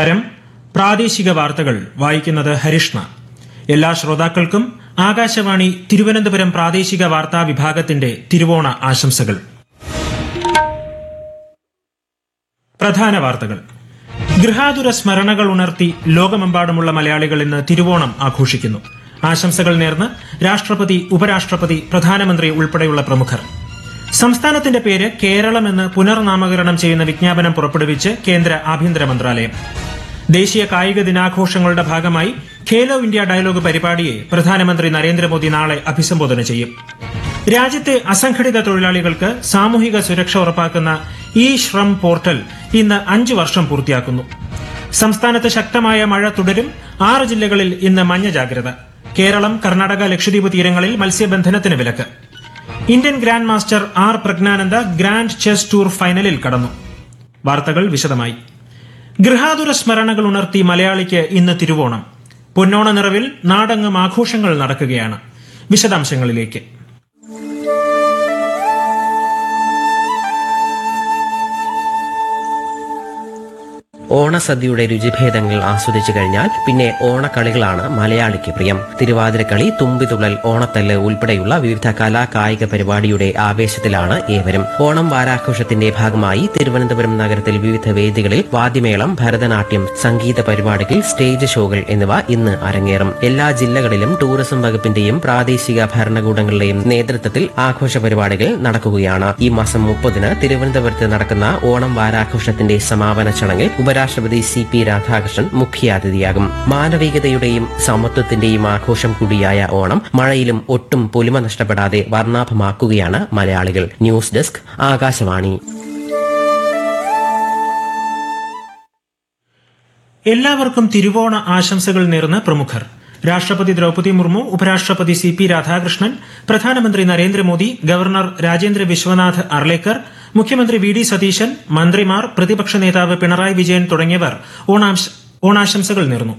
നമസ്കാരം പ്രാദേശിക വാർത്തകൾ വായിക്കുന്നത് ഹരിഷ്ണ എല്ലാ ശ്രോതാക്കൾക്കും ആകാശവാണി തിരുവനന്തപുരം പ്രാദേശിക വാർത്താ വിഭാഗത്തിന്റെ തിരുവോണ ആശംസകൾ പ്രധാന വാർത്തകൾ ഗൃഹാതുര സ്മരണകൾ ഉണർത്തി ലോകമെമ്പാടുമുള്ള മലയാളികൾ ഇന്ന് തിരുവോണം ആഘോഷിക്കുന്നു ആശംസകൾ നേർന്ന് രാഷ്ട്രപതി ഉപരാഷ്ട്രപതി പ്രധാനമന്ത്രി ഉൾപ്പെടെയുള്ള പ്രമുഖർ സംസ്ഥാനത്തിന്റെ പേര് കേരളം എന്ന് പുനർനാമകരണം ചെയ്യുന്ന വിജ്ഞാപനം പുറപ്പെടുവിച്ച് കേന്ദ്ര ആഭ്യന്തര മന്ത്രാലയം ദേശീയ കായിക ദിനാഘോഷങ്ങളുടെ ഭാഗമായി ഖേലോ ഇന്ത്യ ഡയലോഗ് പരിപാടിയെ പ്രധാനമന്ത്രി നരേന്ദ്രമോദി നാളെ അഭിസംബോധന ചെയ്യും രാജ്യത്തെ അസംഘടിത തൊഴിലാളികൾക്ക് സാമൂഹിക സുരക്ഷ ഉറപ്പാക്കുന്ന ഇ ശ്രം പോർട്ടൽ ഇന്ന് അഞ്ച് വർഷം പൂർത്തിയാക്കുന്നു സംസ്ഥാനത്ത് ശക്തമായ മഴ തുടരും ആറ് ജില്ലകളിൽ ഇന്ന് മഞ്ഞ ജാഗ്രത കേരളം കർണാടക ലക്ഷദ്വീപ് തീരങ്ങളിൽ മത്സ്യബന്ധനത്തിന് വിലക്ക് Indian grand master R Praggnanandhaa grand chess tour ഫൈനലിൽ കടന്നു വാർത്തകൾ വിശദമായി ഗൃഹാതുര സ്മരണകൾ ഉണർത്തി മലയാളിക്ക് ഇന്ന് തിരുവോണം പൊന്നോണ നിറവിൽ നാടെങ്ങും ആഘോഷങ്ങൾ നടക്കുകയാണ് വിശദാംശങ്ങളിലേക്ക് ഓണസദ്യയുടെ രുചിഭേദങ്ങൾ ആസ്വദിച്ചു കഴിഞ്ഞാൽ പിന്നെ ഓണക്കളികളാണ് മലയാളിക്ക് പ്രിയം തിരുവാതിരക്കളി തുമ്പിതുള്ളൽ ഓണത്തല്ല് ഉൾപ്പെടെയുള്ള വിവിധ കലാ കായിക പരിപാടിയുടെ ആവേശത്തിലാണ് ഏവരും ഓണം വാരാഘോഷത്തിന്റെ ഭാഗമായി തിരുവനന്തപുരം നഗരത്തിൽ വിവിധ വേദികളിൽ വാദ്യമേളം ഭരതനാട്യം സംഗീത പരിപാടികൾ സ്റ്റേജ് ഷോകൾ എന്നിവ ഇന്ന് അരങ്ങേറും എല്ലാ ജില്ലകളിലും ടൂറിസം വകുപ്പിന്റെയും പ്രാദേശിക ഭരണകൂടങ്ങളുടെയും നേതൃത്വത്തിൽ ആഘോഷ പരിപാടികൾ നടക്കുകയാണ് ഈ മാസം മുപ്പതിന് തിരുവനന്തപുരത്ത് നടക്കുന്ന ഓണം വാരാഘോഷത്തിന്റെ സമാപന ചടങ്ങിൽ ഉപരാഷ്ട്രപതി സി പി രാധാകൃഷ്ണൻ മുഖ്യാതിഥിയാകും മാനവികതയുടെയും സമത്വത്തിന്റെയും ആഘോഷം കൂടിയായ ഓണം മഴയിലും ഒട്ടും പൊലിമ നഷ്ടപ്പെടാതെ വർണ്ണാഭമാക്കുകയാണ് മലയാളികൾ ന്യൂസ് ഡെസ്ക് ആകാശവാണി എല്ലാവർക്കും തിരുവോണ ആശംസകൾ നേർന്ന് പ്രമുഖർ രാഷ്ട്രപതി ദ്രൌപതി മുർമു ഉപരാഷ്ട്രപതി സി പി രാധാകൃഷ്ണൻ പ്രധാനമന്ത്രി നരേന്ദ്രമോദി ഗവർണർ രാജേന്ദ്ര വിശ്വനാഥ് അർലേക്കർ മുഖ്യമന്ത്രി വി ഡി സതീശൻ മന്ത്രിമാർ പ്രതിപക്ഷ നേതാവ് പിണറായി വിജയൻ തുടങ്ങിയവർ ഓണാംശ- ഓണാശംസകൾ നേർന്നു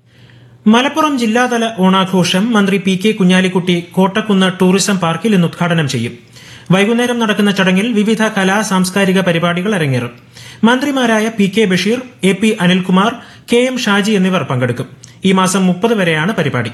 മലപ്പുറം ജില്ലാതല ഓണാഘോഷം മന്ത്രി P K Kunhalikutty Kottakkunnu tourism പാർക്കിൽ ഇന്ന് ഉദ്ഘാടനം ചെയ്യും വൈകുന്നേരം നടക്കുന്ന ചടങ്ങിൽ വിവിധ കലാ സാംസ്കാരിക പരിപാടികൾ അരങ്ങേറും മന്ത്രിമാരായ P K Basheer A P Anilkumar K M Shaji എന്നിവർ പങ്കെടുക്കും ഈ മാസം മുപ്പത് വരെയാണ് പരിപാടി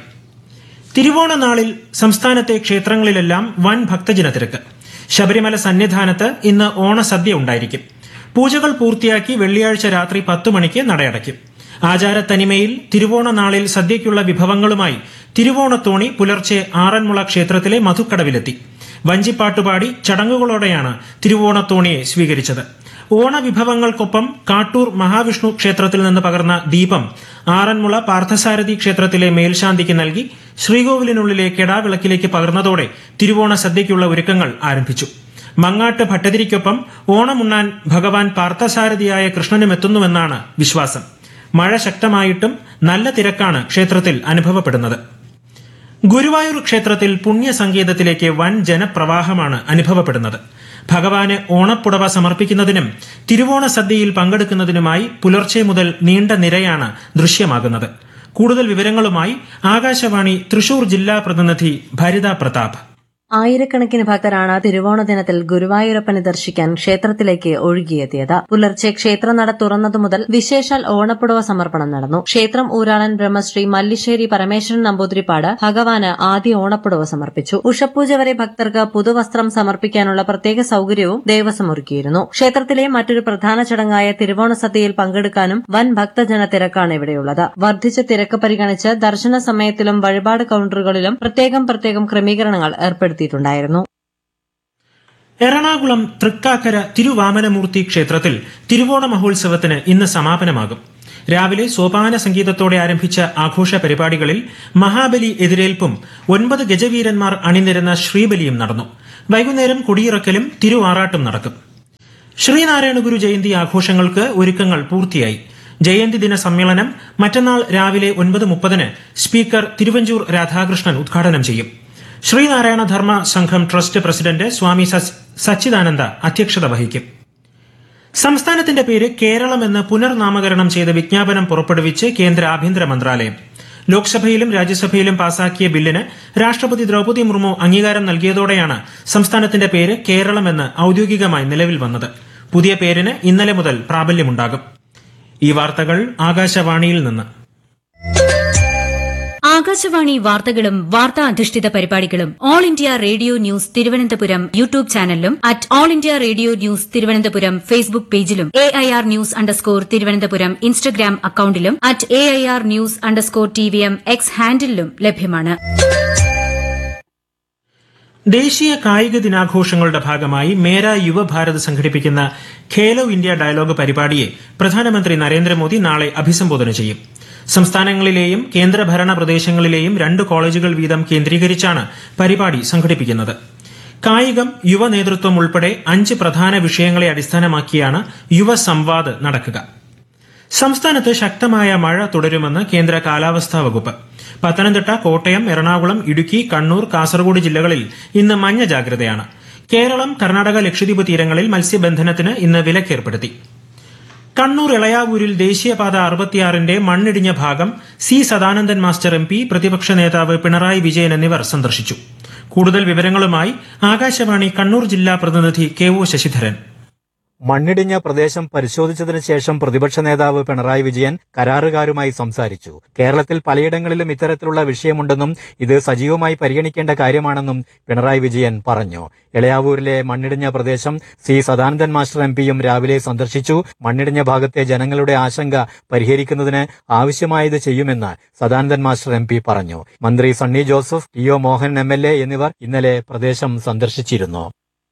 തിരുവോണ നാളിൽ സംസ്ഥാനത്തെ ക്ഷേത്രങ്ങളിലെല്ലാം വൻ ഭക്തജന തിരക്ക് ശബരിമല സന്നിധാനത്ത് ഇന്ന് ഓണസദ്യ ഉണ്ടായിരിക്കും പൂജകൾ പൂർത്തിയാക്കി വെള്ളിയാഴ്ച രാത്രി പത്തു മണിക്ക് നടയടയ്ക്കും ആചാരത്തനിമയിൽ തിരുവോണ നാളിൽ സദ്യയ്ക്കുള്ള വിഭവങ്ങളുമായി തിരുവോണത്തോണി പുലർച്ചെ ആറന്മുള ക്ഷേത്രത്തിലെ മധുക്കടവിലെത്തി വഞ്ചിപ്പാട്ടുപാടി ചടങ്ങുകളോടെയാണ് തിരുവോണത്തോണിയെ സ്വീകരിച്ചത് ഓണവിഭവങ്ങൾക്കൊപ്പം കാട്ടൂർ മഹാവിഷ്ണു ക്ഷേത്രത്തിൽ നിന്ന് പകർന്ന ദീപം ആറന്മുള പാർത്ഥസാരഥി ക്ഷേത്രത്തിലെ മേൽശാന്തിക്ക് നൽകി ശ്രീകോവിലിനുള്ളിലെ കെടാവിളക്കിലേക്ക് പകർന്നതോടെ തിരുവോണ സദ്യയ്ക്കുള്ള ഒരുക്കങ്ങൾ ആരംഭിച്ചു മങ്ങാട്ട് ഭട്ടതിരിക്കൊപ്പം ഓണമുണ്ണാൻ ഭഗവാൻ പാർത്ഥസാരഥിയായ കൃഷ്ണനും എത്തുന്നുവെന്നാണ് വിശ്വാസം മഴ ശക്തമായിട്ടും നല്ല തിരക്കാണ് ക്ഷേത്രത്തിൽ അനുഭവപ്പെടുന്നത് ഗുരുവായൂർ ക്ഷേത്രത്തിൽ പുണ്യസങ്കേതത്തിലേക്ക് വൻ ജനപ്രവാഹമാണ് അനുഭവപ്പെടുന്നത് ഭഗവാന് ഓണപ്പുടവ സമർപ്പിക്കുന്നതിനും തിരുവോണ സദ്യയിൽ പങ്കെടുക്കുന്നതിനുമായി പുലർച്ചെ മുതൽ നീണ്ട നിരയാണ് ദൃശ്യമാകുന്നത് കൂടുതൽ വിവരങ്ങളുമായി ആകാശവാണി തൃശൂർ ജില്ലാ പ്രതിനിധി ഭരിത പ്രതാപ് ആയിരക്കണക്കിന് ഭക്തരാണ് തിരുവോണ ദിനത്തിൽ ഗുരുവായൂരപ്പനെ ദർശിക്കാൻ ക്ഷേത്രത്തിലേക്ക് ഒഴുകിയെത്തിയത് പുലർച്ചെ ക്ഷേത്രനട തുറന്നതു മുതൽ വിശേഷാൽ ഓണപ്പുടവ സമർപ്പണം നടന്നു ക്ഷേത്രം ഊരാളൻ ബ്രഹ്മശ്രീ മല്ലിശ്ശേരി പരമേശ്വരൻ നമ്പൂതിരിപ്പാട് ഭഗവാന് ആദ്യ ഓണപ്പുടവ സമർപ്പിച്ചു ഉഷപ്പൂജ വരെ ഭക്തർക്ക് പുതുവസ്ത്രം സമർപ്പിക്കാനുള്ള പ്രത്യേക സൌകര്യവും ദേവസ്വം ഒരുക്കിയിരുന്നു ക്ഷേത്രത്തിലെ മറ്റൊരു പ്രധാന ചടങ്ങായ തിരുവോണ സദ്യയിൽ പങ്കെടുക്കാനും വൻ ഭക്തജന തിരക്കാണ് ഇവിടെയുള്ളത് വർദ്ധിച്ച തിരക്ക് പരിഗണിച്ച് ദർശന സമയത്തിലും വഴിപാട് കൌണ്ടറുകളിലും പ്രത്യേകം പ്രത്യേകം ക്രമീകരണങ്ങൾ ഏർപ്പെടുത്തിയിട്ടുണ്ടായിരുന്നു എറണാകുളം തൃക്കാക്കര തിരുവാമനമൂർത്തി ക്ഷേത്രത്തിൽ തിരുവോണ മഹോത്സവത്തിന് ഇന്ന് സമാപനമാകും രാവിലെ സോപാന സംഗീതത്തോടെ ആരംഭിച്ച ആഘോഷ പരിപാടികളിൽ മഹാബലി എതിരേൽപ്പും ഒൻപത് ഗജവീരന്മാർ അണിനിരന്ന ശ്രീബലിയും നടന്നു വൈകുന്നേരം കൊടിയിറക്കലും തിരുവാറാട്ടും നടക്കും ശ്രീനാരായണ ഗുരു ജയന്തി ആഘോഷങ്ങൾക്ക് ഒരുക്കങ്ങൾ പൂർത്തിയായി ജയന്തി ദിന സമ്മേളനം മറ്റന്നാൾ രാവിലെ ഒൻപത് മുപ്പതിന് സ്പീക്കർ തിരുവഞ്ചൂർ രാധാകൃഷ്ണൻ ഉദ്ഘാടനം ചെയ്യും ശ്രീനാരായണ ധർമ്മ സംഘം ട്രസ്റ്റ് പ്രസിഡന്റ് സ്വാമി സച്ച്- സച്ചിദാനന്ദ അധ്യക്ഷത വഹിക്കും സംസ്ഥാനത്തിന്റെ പേര് കേരളം എന്ന് പുനർനാമകരണം ചെയ്ത വിജ്ഞാപനം പുറപ്പെടുവിച്ച് കേന്ദ്ര ആഭ്യന്തര മന്ത്രാലയം ലോക്സഭയിലും രാജ്യസഭയിലും പാസാക്കിയ ബില്ലിന് രാഷ്ട്രപതി ദ്രൌപദി മുർമു അംഗീകാരം നൽകിയതോടെയാണ് സംസ്ഥാനത്തിന്റെ പേര് കേരളം എന്ന് ഔദ്യോഗികമായി നിലവിൽ വന്നത് പുതിയ പേരിന് ഇന്നലെ മുതൽ പ്രാബല്യമുണ്ടാകും ഈ വാർത്തകൾ ആകാശവാണിയിൽ നിന്ന് ആകാശവാണി വാർത്തകളും വാർത്താ അധിഷ്ഠിത പരിപാടികളും All India Radio News Thiruvananthapuram YouTube ചാനലിലും at All India Radio News Thiruvananthapuram Facebook പേജിലും A I R news underscore Thiruvananthapuram Instagram അക്കൌണ്ടിലും at A I R news underscore T V M X ഹാൻഡിലും ലഭ്യമാണ് ദേശീയ കായിക ദിനാഘോഷങ്ങളുടെ ഭാഗമായി മേര യുവഭാരത് സംഘടിപ്പിക്കുന്ന ഖേലോ ഇന്ത്യ ഡയലോഗ് പരിപാടിയെ പ്രധാനമന്ത്രി നരേന്ദ്രമോദി നാളെ അഭിസംബോധന ചെയ്യും സംസ്ഥാനങ്ങളിലെയും കേന്ദ്രഭരണ പ്രദേശങ്ങളിലെയും രണ്ട് കോളേജുകൾ വീതം കേന്ദ്രീകരിച്ചാണ് പരിപാടി സംഘടിപ്പിക്കുന്നത് കായികം യുവ നേതൃത്വം ഉൾപ്പെടെ അഞ്ച് പ്രധാന വിഷയങ്ങളെ അടിസ്ഥാനമാക്കിയാണ് യുവ സംവാദ് നടക്കുക സംസ്ഥാനത്ത് ശക്തമായ മഴ തുടരുമെന്ന് കേന്ദ്ര കാലാവസ്ഥാ വകുപ്പ് പത്തനംതിട്ട കോട്ടയം എറണാകുളം ഇടുക്കി കണ്ണൂർ കാസർഗോഡ് ജില്ലകളിൽ ഇന്ന് മഞ്ഞ ജാഗ്രതയാണ് കേരളം കർണാടക ലക്ഷദ്വീപ് തീരങ്ങളിൽ മത്സ്യബന്ധനത്തിന് ഇന്ന് വിലക്കേർപ്പെടുത്തി കണ്ണൂർ ഇളയാവൂരിൽ ദേശീയപാത അറുപത്തിയാറിന്റെ മണ്ണിടിഞ്ഞ ഭാഗം C Sadanandan master M P പ്രതിപക്ഷ നേതാവ് പിണറായി വിജയൻ എന്നിവർ സന്ദർശിച്ചു കൂടുതൽ വിവരങ്ങളുമായി ആകാശവാണി കണ്ണൂർ ജില്ലാ പ്രതിനിധി കെ ഒ ശശിധരൻ മണ്ണിടിഞ്ഞ പ്രദേശം പരിശോധിച്ചതിന് ശേഷം പ്രതിപക്ഷ നേതാവ് പിണറായി വിജയൻ കരാറുകാരുമായി സംസാരിച്ചു കേരളത്തിൽ പലയിടങ്ങളിലും ഇത്തരത്തിലുള്ള വിഷയമുണ്ടെന്നും ഇത് സജീവമായി പരിഗണിക്കേണ്ട കാര്യമാണെന്നും പിണറായി വിജയൻ പറഞ്ഞു ഇളയാവൂരിലെ മണ്ണിടിഞ്ഞ പ്രദേശം സി സദാനന്ദൻ മാസ്റ്റർ എം പിയും രാവിലെ സന്ദർശിച്ചു മണ്ണിടിഞ്ഞ ഭാഗത്തെ ജനങ്ങളുടെ ആശങ്ക പരിഹരിക്കുന്നതിന് ആവശ്യമായത് ചെയ്യുമെന്ന് സദാനന്ദൻ മാസ്റ്റർ എം പി പറഞ്ഞു മന്ത്രി Sunny Joseph T O Mohan M L A എന്നിവർ ഇന്നലെ പ്രദേശം സന്ദർശിച്ചിരുന്നു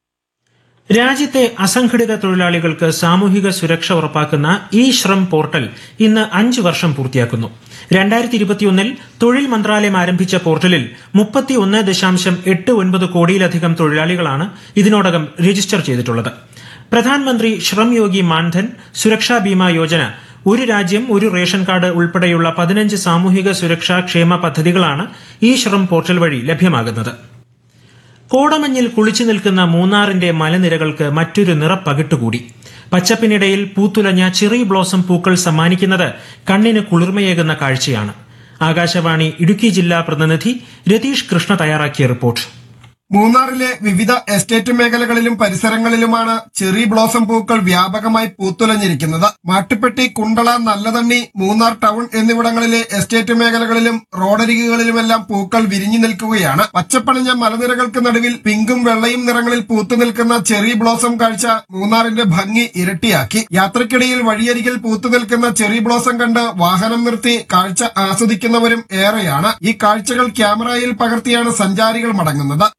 രാജ്യത്തെ അസംഘടിത തൊഴിലാളികൾക്ക് സാമൂഹിക സുരക്ഷ ഉറപ്പാക്കുന്ന ഇ ശ്രം പോർട്ടൽ ഇന്ന് അഞ്ച് വർഷം പൂർത്തിയാക്കുന്നു രണ്ടായിരത്തി ഇരുപത്തിയൊന്നിൽ തൊഴിൽ മന്ത്രാലയം ആരംഭിച്ച പോർട്ടലിൽ മുപ്പത്തിയൊന്ന് ദശാംശം എട്ട് ഒൻപത് കോടിയിലധികം തൊഴിലാളികളാണ് ഇതിനോടകം രജിസ്റ്റർ ചെയ്തിട്ടുള്ളത് പ്രധാനമന്ത്രി ശ്രം യോഗി മാൻധൻ സുരക്ഷാ ബീമ യോജന ഒരു രാജ്യം ഒരു റേഷൻ കാർഡ് ഉൾപ്പെടെയുള്ള പതിനഞ്ച് സാമൂഹിക സുരക്ഷാ ക്ഷേമ പദ്ധതികളാണ് ഈ ശ്രം പോർട്ടൽ വഴി ലഭ്യമാകുന്നത് കോടമഞ്ഞിൽ കുളിച്ചു നിൽക്കുന്ന മൂന്നാറിന്റെ മലനിരകൾക്ക് മറ്റൊരു നിറപ്പകിട്ടുകൂടി പച്ചപ്പിനിടയിൽ പൂത്തുലഞ്ഞ ചെറി ബ്ലോസം പൂക്കൾ സമ്മാനിക്കുന്നത് കണ്ണിന് കുളിർമയേകുന്ന കാഴ്ചയാണ് ആകാശവാണി ഇടുക്കി ജില്ലാ പ്രതിനിധി രതീഷ് കൃഷ്ണ തയ്യാറാക്കിയ റിപ്പോർട്ട് മൂന്നാറിലെ വിവിധ എസ്റ്റേറ്റ് മേഖലകളിലും പരിസരങ്ങളിലുമാണ് ചെറി ബ്ലോസം പൂക്കൾ വ്യാപകമായി പൂത്തുലഞ്ഞിരിക്കുന്നത് മാട്ടുപ്പെട്ടി കുണ്ടള നല്ലതണ്ണി മൂന്നാർ ടൗൺ എന്നിവിടങ്ങളിലെ എസ്റ്റേറ്റ് മേഖലകളിലും റോഡരികുകളിലുമെല്ലാം പൂക്കൾ വിരിഞ്ഞു നിൽക്കുകയാണ് പച്ചപ്പണിഞ്ഞ മലനിരകൾക്ക് നടുവിൽ പിങ്കും വെള്ളയും നിറങ്ങളിൽ പൂത്തു നിൽക്കുന്ന ചെറി ബ്ലോസം കാഴ്ച മൂന്നാറിന്റെ ഭംഗി ഇരട്ടിയാക്കി യാത്രക്കിടയിൽ വഴിയരികിൽ പൂത്തു നിൽക്കുന്ന ചെറി ബ്ലോസം കണ്ട് വാഹനം നിർത്തി കാഴ്ച ആസ്വദിക്കുന്നവരും ഏറെയാണ് ഈ കാഴ്ചകൾ ക്യാമറയിൽ പകർത്തിയാണ് സഞ്ചാരികൾ മടങ്ങുന്നത്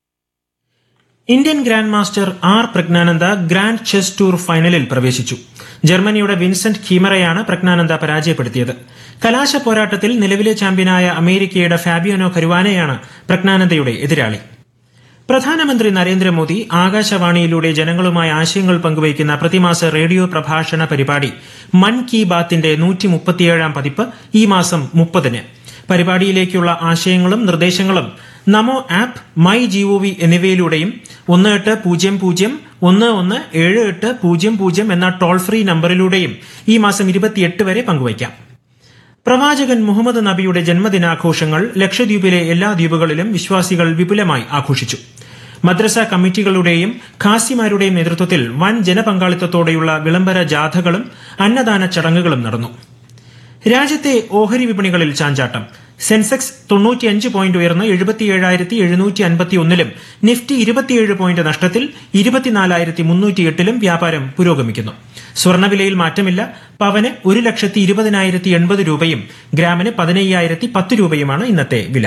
Indian grand master R Praggnanandhaa grand chess tour ഫൈനലിൽ പ്രവേശിച്ചു ജർമ്മനിയുടെ വിൻസെന്റ് ഖീമറയാണ് പ്രജ്ഞാനന്ദ പരാജയപ്പെടുത്തിയത് കലാശ പോരാട്ടത്തിൽ നിലവിലെ ചാമ്പ്യനായ അമേരിക്കയുടെ ഫാബിയാനോ കരുവാനയാണ് പ്രജ്ഞാനന്ദയുടെ എതിരാളി പ്രധാനമന്ത്രി നരേന്ദ്രമോദി ആകാശവാണിയിലൂടെ ജനങ്ങളുമായി ആശയങ്ങൾ പങ്കുവയ്ക്കുന്ന പ്രതിമാസ റേഡിയോ പ്രഭാഷണ പരിപാടി മൻ കി ബാത്തിന്റെ നൂറ്റി മുപ്പത്തിയേഴാം പതിപ്പ് ഈ മാസം മുപ്പതിന് പരിപാടിയിലേക്കുള്ള ആശയങ്ങളും നിർദ്ദേശങ്ങളും നമോ ആപ്പ് മൈ ജിഒവി എന്നിവയിലൂടെയും ഒന്ന് എട്ട് പൂജ്യം പൂജ്യം ഒന്ന് ഒന്ന് ഏഴ് എട്ട് പൂജ്യം പൂജ്യം എന്ന ടോൾ ഫ്രീ നമ്പറിലൂടെയും ഈ മാസം ഇരുപത്തിയെട്ട് വരെ പങ്കുവയ്ക്കാം പ്രവാചകൻ മുഹമ്മദ് നബിയുടെ ജന്മദിനാഘോഷങ്ങൾ ലക്ഷദ്വീപിലെ എല്ലാ ദ്വീപുകളിലും വിശ്വാസികൾ വിപുലമായി ആഘോഷിച്ചു മദ്രസ കമ്മിറ്റികളുടെയും ഖാസിമാരുടെയും നേതൃത്വത്തിൽ വൻ ജനപങ്കാളിത്തത്തോടെയുള്ള വിളംബര ജാഥകളും അന്നദാന ചടങ്ങുകളും നടന്നു രാജ്യത്തെ ഓഹരി വിപണികളിൽ ചാഞ്ചാട്ടം സെൻസെക്സ് തൊണ്ണൂറ്റിയഞ്ച് പോയിന്റ് ഉയർന്ന് എഴുപത്തിയേഴായിരത്തി എഴുന്നൂറ്റി അൻപത്തി ഒന്നിലും നിഫ്റ്റി ഇരുപത്തിയേഴ് പോയിന്റ് നഷ്ടത്തിൽ ഇരുപത്തിനാലായിരത്തി മുന്നൂറ്റി എട്ടിലും വ്യാപാരം പുരോഗമിക്കുന്നു സ്വർണ്ണവിലയിൽ മാറ്റമില്ല പവന് ഒരു ലക്ഷത്തി ഇരുപതിനായിരത്തി എൺപത് രൂപയും ഗ്രാമിന് പതിനയ്യായിരത്തി പത്ത് രൂപയുമാണ് ഇന്നത്തെ വില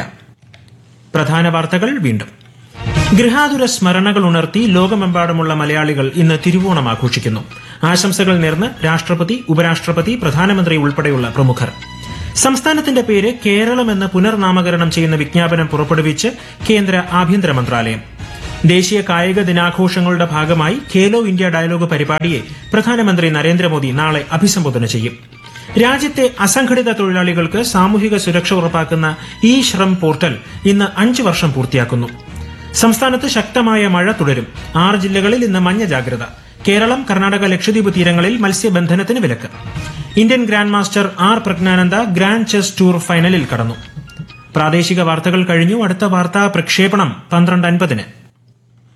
പ്രധാന വാർത്തകൾ വീണ്ടും ഗൃഹാതുര സ്മരണകൾ ഉണർത്തി ലോകമെമ്പാടുമുള്ള മലയാളികൾ ഇന്ന് തിരുവോണം ആഘോഷിക്കുന്നു ആശംസകൾ നേർന്ന് രാഷ്ട്രപതി ഉപരാഷ്ട്രപതി പ്രധാനമന്ത്രി ഉൾപ്പെടെയുള്ള പ്രമുഖർ സംസ്ഥാനത്തിന്റെ പേര് കേരളം എന്ന് പുനർനാമകരണം ചെയ്യുന്ന വിജ്ഞാപനം പുറപ്പെടുവിച്ച് കേന്ദ്ര ആഭ്യന്തര മന്ത്രാലയം ദേശീയ കായിക ദിനാഘോഷങ്ങളുടെ ഭാഗമായി ഖേലോ ഇന്ത്യ ഡയലോഗ് പരിപാടിയെ പ്രധാനമന്ത്രി നരേന്ദ്രമോദി നാളെ അഭിസംബോധന ചെയ്യും രാജ്യത്തെ അസംഘടിത തൊഴിലാളികൾക്ക് സാമൂഹിക സുരക്ഷ ഉറപ്പാക്കുന്ന ഇ ശ്രം പോർട്ടൽ ഇന്ന് അഞ്ച് വർഷം പൂർത്തിയാക്കുന്നു സംസ്ഥാനത്ത് ശക്തമായ മഴ തുടരും ആറ് ജില്ലകളിൽ ഇന്ന് മഞ്ഞ ജാഗ്രത കേരളം കർണാടക ലക്ഷദ്വീപ് തീരങ്ങളിൽ മത്സ്യബന്ധനത്തിന് വിലക്ക് Indian grand master R Praggnanandhaa grand chess tour ഫൈനലിൽ കടന്നു പ്രാദേശിക വാർത്തകൾ കഴിഞ്ഞു അടുത്ത വാർത്താ പ്രക്ഷേപണം പന്ത്രണ്ട് അൻപതിന്